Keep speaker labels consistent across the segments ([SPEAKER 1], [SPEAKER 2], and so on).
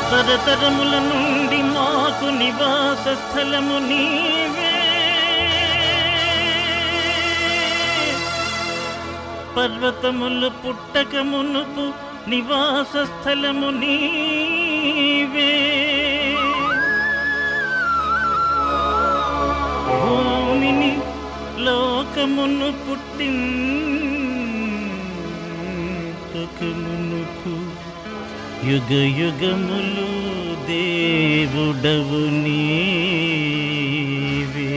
[SPEAKER 1] తరతరముల నుండి మాకు నివాస స్థలము నీవే పర్వతములు పుట్టక మునుపు నివాస స్థలము నీవే భూమిని లోకమును పుట్టింపక మునుపు యుగ యుగములు దేవుడవు నీవే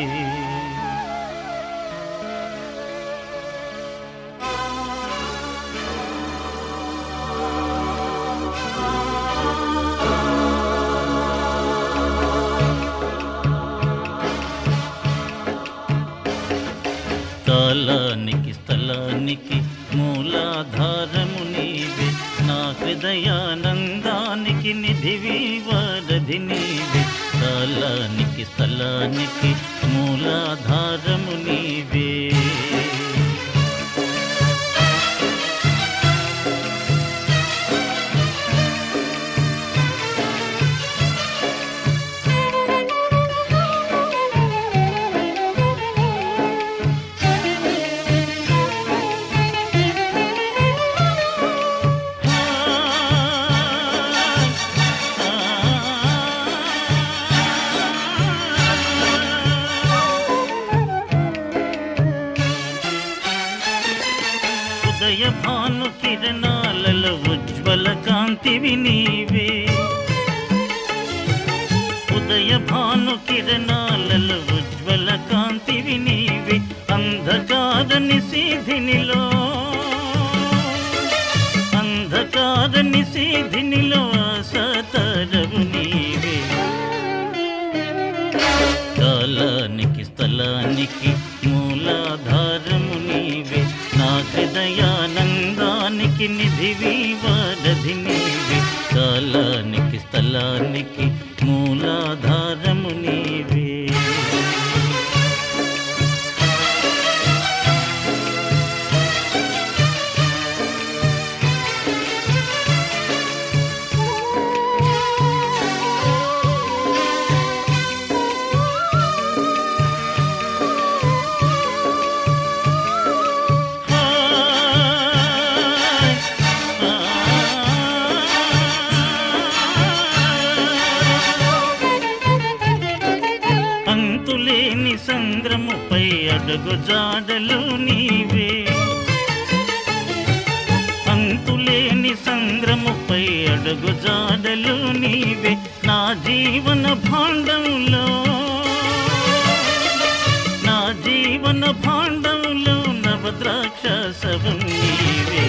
[SPEAKER 1] కాలానికి స్థలానికి మూలాధారము నీవే నా హృదయానందానికి నిధివి వారధి నీవే కాలానికి స్థలానికి మూలాధారము నీవే ఉదయ భాను కిరణాలలో ఉజ్వల కాంతివి నీవే ఉదయ భాను కిరణాలలో ఉజ్వల కాంతివి నీవే అంధకార నిశీధినిలో అంధకార నిశీధినిలో సతరవు నీవే కాలానికి స్థలానికి మూలాధారము నీవే నా హృదయానందానికి నిధివి వారధి నీవే కాలానికి స్థలానికి మూలాధారము నీవే అంతులేని సంద్రముపై అడుగు జాడలు నీవే అంతులేని సంద్రముపై అడుగు జాడలు నీవే నా జీవన భాండంలో నా జీవన భాండంలో నవద్రాక్ష సవం నీవే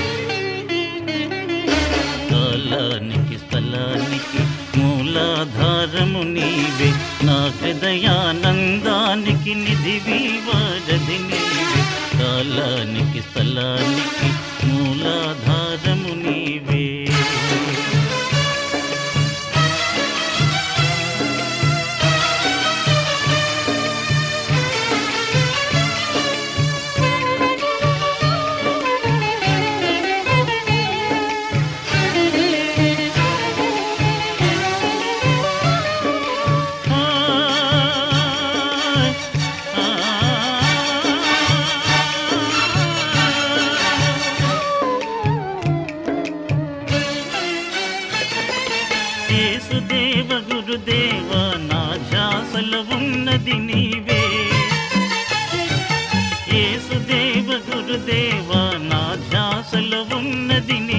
[SPEAKER 1] కాలానికి స్థలానికి మూలాధారము నీవే నా హృదయానందానికి నిధివి వారధి నీవే కాలానికి స్థలానికి మూలాధారము నీవే యేసుదేవ గురుదేవ నా ధ్యాసలో ఉన్నది నీవే యేసుదేవ గురుదేవ నా ధ్యాసలో ఉన్నది